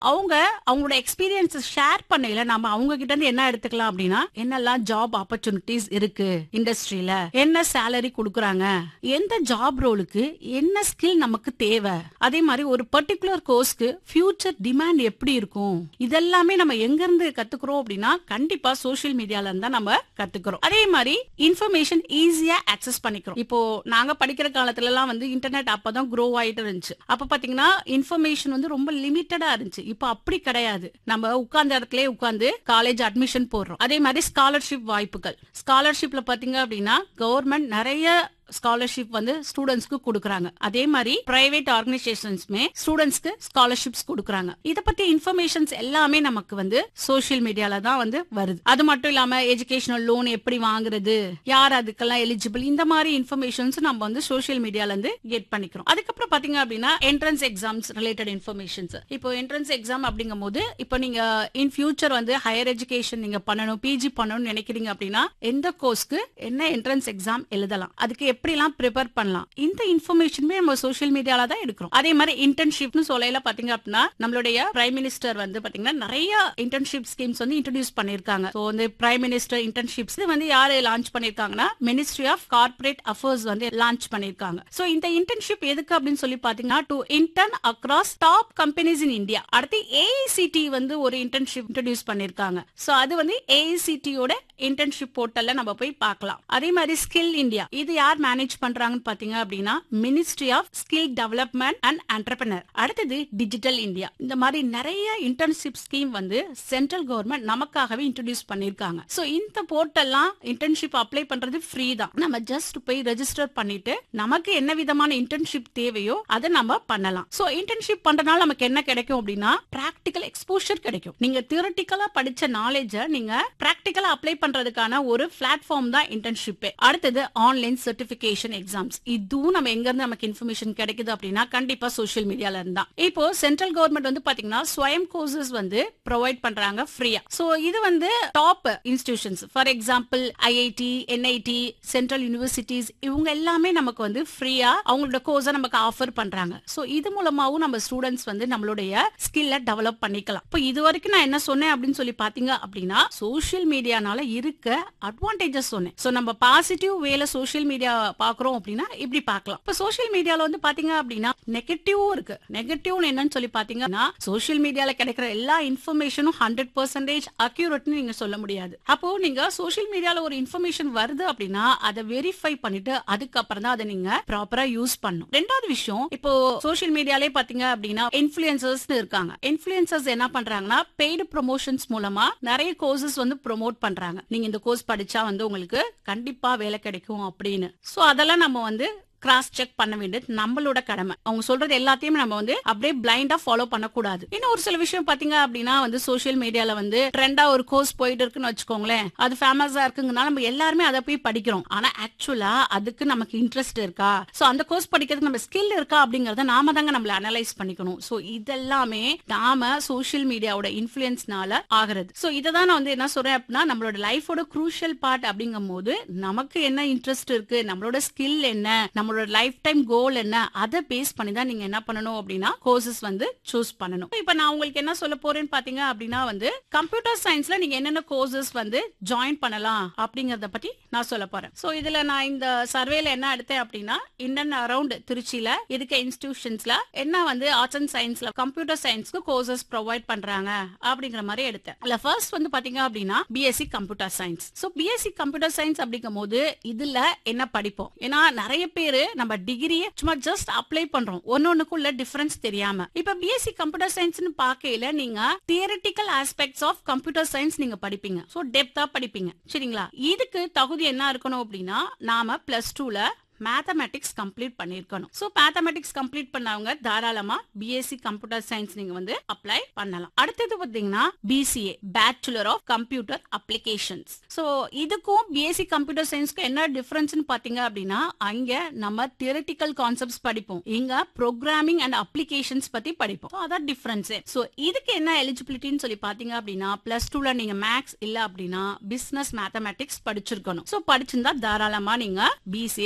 அவங்க அவங்களோட experience share பண்ணையில நம்ம அவங்க கிட்ட இருந்து என்ன எடுத்துக்கலாம் அப்படின்னா என்னெல்லாம் ஜாப் ஆப்பர்ச்சுனிட்டிஸ் இருக்கு இண்டஸ்ட்ரியில என்ன சேலரி கொடுக்குறாங்க எந்த ஜாப் ரோலுக்கு என்ன ஸ்கில் நமக்கு தேவை அதே மாதிரி ஒரு பர்டிகுலர் கோர்ஸ்க்கு ஃபியூச்சர் டிமாண்ட் எப்படி இருக்கும் இதெல்லாமே நம்ம எங்க இருந்து கத்துக்கிறோம் அப்படின்னா கண்டிப்பா சோஷியல் மீடியால இருந்தா நம்ம கத்துக்கிறோம் அதே மாதிரி இன்ஃபர்மேஷன் ஈஸியா ஆக்சஸ் பண்ணிக்கிறோம் இப்போ நாங்க படிக்கிற காலத்துல எல்லாம் வந்து இன்டர்நெட் அப்பதான் க்ரோ ஆயிட்டு இருந்துச்சு அப்ப பாத்தீங்கன்னா இன்ஃபர்மேஷன் வந்து ரொம்ப லிமிட்டடா இருந்துச்சு இப்போ அப்படி கிடையாது நம்ம உட்கார்ந்த இடத்துல உட்கார்ந்து காலேஜ் அட்மிஷன் போடுறோம் அதே மாதிரி ஸ்காலர்ஷிப் வாய்ப்புகள் ஸ்காலர்ஷிப்ல பாத்தீங்க அப்படின்னா கவர்மெண்ட் நிறைய ஸ்காலர்ஷிப் வந்து ஸ்டூடெண்ட்ஸ்க்கு கொடுக்குறாங்க அதே மாதிரி பிரைவேட் ஆர்கனைசேஷன்ஸ்மே ஸ்டூடெண்ட்ஸ்க்கு ஸ்காலர்ஷிப்ஸ் கொடுக்குறாங்க இத பத்தி இன்ஃபர்மேஷன்ஸ் எல்லாமே நமக்கு வந்து சோஷியல் மீடியால தான் வந்து வருது அது மட்டும் இல்லாம எஜுகேஷனல் லோன் எப்படி வாங்குறது யார் அதுக்கெல்லாம் எலிஜிபிள் இந்த மாதிரி இன்ஃபர்மேஷன்ஸ் நம்ம வந்து சோஷியல் மீடியால இருந்து கெட் பண்ணிக்கிறோம் அதுக்கப்புறம் பாத்தீங்க அப்படின்னா என்ட்ரன்ஸ் எக்ஸாம்ஸ் ரிலேட்டட் இன்ஃபர்மேஷன்ஸ் இப்போ என்ட்ரன்ஸ் எக்ஸாம் அப்படிங்கும் போது இப்போ நீங்க இன் ஃபியூச்சர் வந்து ஹையர் எஜுகேஷன் நீங்க பண்ணணும் பிஜி பண்ணணும்னு நினைக்கிறீங்க அப்படின்னா எந்த கோர்ஸ்க்கு என்ன என்ட்ரன்ஸ் எக்ஸாம் எழுதலாம் அதுக்கு எப்படிலாம் ப்ரிப்பேர் பண்ணலாம் இந்த இன்ஃபர்மேஷனுமே நம்ம சோஷியல் மீடியால தான் எடுக்கிறோம் அதே மாதிரி இன்டர்ன்ஷிப்னு சொல்லையில பாத்தீங்க அப்படின்னா நம்மளுடைய பிரைம் மினிஸ்டர் வந்து பாத்தீங்கன்னா நிறைய இன்டர்ன்ஷிப் ஸ்கீம்ஸ் வந்து இன்ட்ரடியூஸ் பண்ணிருக்காங்க ஸோ வந்து பிரைம் மினிஸ்டர் இன்டர்ன்ஷிப்ஸ் வந்து யாரு லான்ச் பண்ணிருக்காங்கன்னா மினிஸ்ட்ரி ஆஃப் கார்பரேட் அஃபேர்ஸ் வந்து லான்ச் பண்ணிருக்காங்க ஸோ இந்த இன்டர்ன்ஷிப் எதுக்கு அப்படின்னு சொல்லி பாத்தீங்கன்னா to intern across top companies in India அடுத்து ஏஐசிடி வந்து ஒரு இன்டர்ன்ஷிப் இன்ட்ரடியூஸ் பண்ணிருக்காங்க ஸோ அது வந்து ஏஐசிடியோட இன்டர்ன்ஷிப் போர்ட்டல்ல நம்ம போய் பார்க்கலாம் அதே மாதிரி ஸ்கில் இந்தியா இது யார் மேனேஜ் பண்றாங்கன்னு பாத்தீங்க அப்படின்னா ministry of skill development and entrepreneur அடுத்தது டிஜிட்டல் இந்தியா இந்த மாதிரி நிறைய இன்டர்ன்ஷிப் ஸ்கீம் வந்து சென்ட்ரல் கவர்மெண்ட் நமக்காகவே இன்ட்ரடியூஸ் பண்ணிருக்காங்க சோ இந்த போர்ட்டல்லாம் இன்டர்ன்ஷிப் அப்ளை பண்றது ஃப்ரீ தான் நம்ம ஜஸ்ட் போய் ரெஜிஸ்டர் பண்ணிட்டு நமக்கு என்ன விதமான இன்டர்ன்ஷிப் தேவையோ அதை நம்ம பண்ணலாம் சோ இன்டர்ன்ஷிப் பண்றதுனால நமக்கு என்ன கிடைக்கும் அப்படின்னா பிராக்டிக்கல் எக்ஸ்போஷர் கிடைக்கும் நீங்க தியரட்டிக்கலா படிச்ச நாலேஜ நீங்க பிராக்டிக்கலா அப்ளை பண்றதுக்கான ஒரு பிளாட்ஃபார்ம் தான் இன்டர்ன்ஷிப் அடுத்தது ஆன்லைன் சர்டிபிகேஷன் எக்ஸாம்ஸ் இதுவும் நம்ம எங்க இருந்து நமக்கு இன்ஃபர்மேஷன் கிடைக்குது அப்படின்னா கண்டிப்பா சோஷியல் மீடியால இருந்தா இப்போ சென்ட்ரல் கவர்மெண்ட் வந்து பாத்தீங்கன்னா ஸ்வயம் கோர்சஸ் வந்து ப்ரொவைட் பண்றாங்க ஃப்ரீயா சோ இது வந்து top institutions for example IIT NIT central universities இவங்க எல்லாமே நமக்கு வந்து ஃப்ரீயா அவங்களோட கோர்ஸை நமக்கு ஆஃபர் பண்றாங்க சோ இது மூலமாவும் நம்ம ஸ்டூடெண்ட்ஸ் வந்து நம்மளுடைய ஸ்கில்ல டெவலப் பண்ணிக்கலாம் இப்போ இது வரைக்கும் நான் என்ன சொன்னேன் அப்படின்னு சொல்லி பாத்தீங்க அப்படின்னா சோஷியல் மீடியானால இருக்க அட்வான்டேஜஸ் சொன்னேன் சோ நம்ம பாசிட்டிவ் வேல சோஷியல் மீடியா பாக்குறோம் அப்படின்னா இப்படி பார்க்கலாம் இப்போ சோஷியல் மீடியால வந்து பாத்தீங்க அப்படின்னா நெகட்டிவும் இருக்கு நெகட்டிவ் என்னன்னு சொல்லி பாத்தீங்கன்னா சோஷியல் மீடியால கிடைக்கிற எல்லா இன்ஃபர்மேஷனும் ஹண்ட்ரட் பர்சன்டேஜ் அக்யூரேட்னு நீங்க சொல்ல முடியாது அப்போ நீங்க சோஷியல் மீடியால ஒரு இன்ஃபர்மேஷன் வருது அப்படின்னா அதை வெரிஃபை பண்ணிட்டு அதுக்கப்புறம் தான் அதை நீங்க ப்ராப்பரா யூஸ் பண்ணும் ரெண்டாவது விஷயம் இப்போ சோஷியல் மீடியாலே பாத்தீங்க அப்படின்னா இன்ஃபுளுசர்ஸ் இருக்காங்க இன்ஃபுளுசர்ஸ் என்ன பண்றாங்கன்னா பெய்டு ப்ரொமோஷன்ஸ் மூலமா நிறைய கோர்சஸ் வந்து ப்ரோமோட் பண்றாங்க நீங்க இந்த கோர்ஸ் படிச்சா வந்து உங்களுக்கு கண்டிப்பா வேலை கிடைக்கும் அப்படின்னு சோ அதெல்லாம் நம்ம வந்து கிராஸ் செக் பண்ண வேண்டியது நம்மளோட கடமை அவங்க சொல்றது எல்லாத்தையும் நம்ம வந்து அப்படியே பிளைண்டா ஃபாலோ பண்ணக்கூடாது இன்னும் ஒரு சில விஷயம் பாத்தீங்க அப்படின்னா வந்து சோஷியல் மீடியால வந்து ட்ரெண்டா ஒரு கோர்ஸ் போயிட்டு இருக்குன்னு வச்சுக்கோங்களேன் அது ஃபேமஸா இருக்குங்கனால நம்ம எல்லாருமே அதை போய் படிக்கிறோம் ஆனா ஆக்சுவலா அதுக்கு நமக்கு இன்ட்ரெஸ்ட் இருக்கா சோ அந்த கோர்ஸ் படிக்கிறதுக்கு நம்ம ஸ்கில் இருக்கா அப்படிங்கறத நாம தாங்க நம்மள அனலைஸ் பண்ணிக்கணும் சோ இதெல்லாமே நாம சோஷியல் மீடியாவோட இன்ஃபுளுன்ஸ்னால ஆகிறது சோ இதை தான் நான் வந்து என்ன சொல்றேன் அப்படின்னா நம்மளோட லைஃபோட குரூஷியல் பார்ட் அப்படிங்கும் போது நமக்கு என்ன இன்ட்ரெஸ்ட் இருக்கு நம்மளோட ஸ்கில் என்ன நம்மளோட லைஃப் டைம் கோல் என்ன அதை பேஸ் பண்ணி தான் நீங்க என்ன பண்ணணும் அப்படின்னா கோர்சஸ் வந்து சூஸ் பண்ணணும் இப்ப நான் உங்களுக்கு என்ன சொல்ல போறேன்னு பாத்தீங்க அப்படின்னா வந்து கம்ப்யூட்டர் சயின்ஸ்ல நீங்க என்னென்ன கோர்சஸ் வந்து ஜாயின் பண்ணலாம் அப்படிங்கறத பத்தி நான் சொல்ல போறேன் சோ இதுல நான் இந்த சர்வேல என்ன எடுத்தேன் அப்படின்னா இன் அண்ட் அரௌண்ட் திருச்சியில இருக்க இன்ஸ்டிடியூஷன்ஸ்ல என்ன வந்து ஆர்ட்ஸ் அண்ட் சயின்ஸ்ல கம்ப்யூட்டர் சயின்ஸ்க்கு கோர்சஸ் ப்ரொவைட் பண்றாங்க அப்படிங்கிற மாதிரி எடுத்தேன் இல்ல ஃபர்ஸ்ட் வந்து பாத்தீங்க அப்படின்னா BSc computer science so BSc computer science அப்படிங்கும் போது இதுல என்ன படிப்போம் ஏன்னா நிறைய பேரு நம்ம டிகிரியை சும்மா ஜஸ்ட் அப்ளை பண்றோம் ஒன்னொன்னுக்குள்ள டிஃபரன்ஸ் தெரியாம இப்ப பிஎஸ்சி கம்ப்யூட்டர் சயின்ஸ்னு பாக்கையில நீங்க theoretical aspects of computer science நீங்க படிப்பீங்க சோ டெப்தா படிப்பீங்க சரிங்களா இதுக்கு தகுதி என்ன இருக்கணும் அப்படின்னா நாம பிளஸ் டூல மேத்தமெட்டிக்ஸ் கம்ப்ளீட் பண்ணிருக்கணும் சோ மேத்தமெட்டிக்ஸ் கம்ப்ளீட் பண்ணவங்க தாராளமா பிஎஸ்சி கம்ப்யூட்டர் சயின்ஸ் நீங்க வந்து அப்ளை பண்ணலாம் அடுத்தது பாத்தீங்கன்னா BCA bachelor of computer applications so இதுக்கும் பிஎஸ்சி கம்ப்யூட்டர் சயின்ஸ்க்கு என்ன டிஃபரன்ஸ்னு பாத்தீங்க அப்படின்னா அங்க நம்ம தியரட்டிக்கல் கான்செப்ட்ஸ் படிப்போம் இங்க ப்ரோக்ராமிங் அண்ட் அப்ளிகேஷன்ஸ் பத்தி படிப்போம் So, அதான் டிஃபரன்ஸ் சோ இதுக்கு என்ன எலிஜிபிலிட்டின்னு சொல்லி பாத்தீங்க அப்படின்னா பிளஸ் டூல நீங்க மேக்ஸ் இல்ல அப்படின்னா பிசினஸ் மேத்தமெட்டிக்ஸ் படிச்சிருக்கணும் சோ படிச்சிருந்தா தாராளமா நீங்க பிசிஏ அப்ளை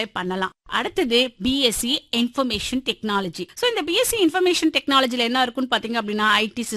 பண்ணலாம் அடுத்தது பிஎஸ்சி இன்ஃபர்மேஷன் டெக்னாலஜி சோ இந்த பிஎஸ்சி இன்ஃபர்மேஷன் டெக்னாலஜில என்ன இருக்குன்னு பாத்தீங்க அப்படின்னா ஐடி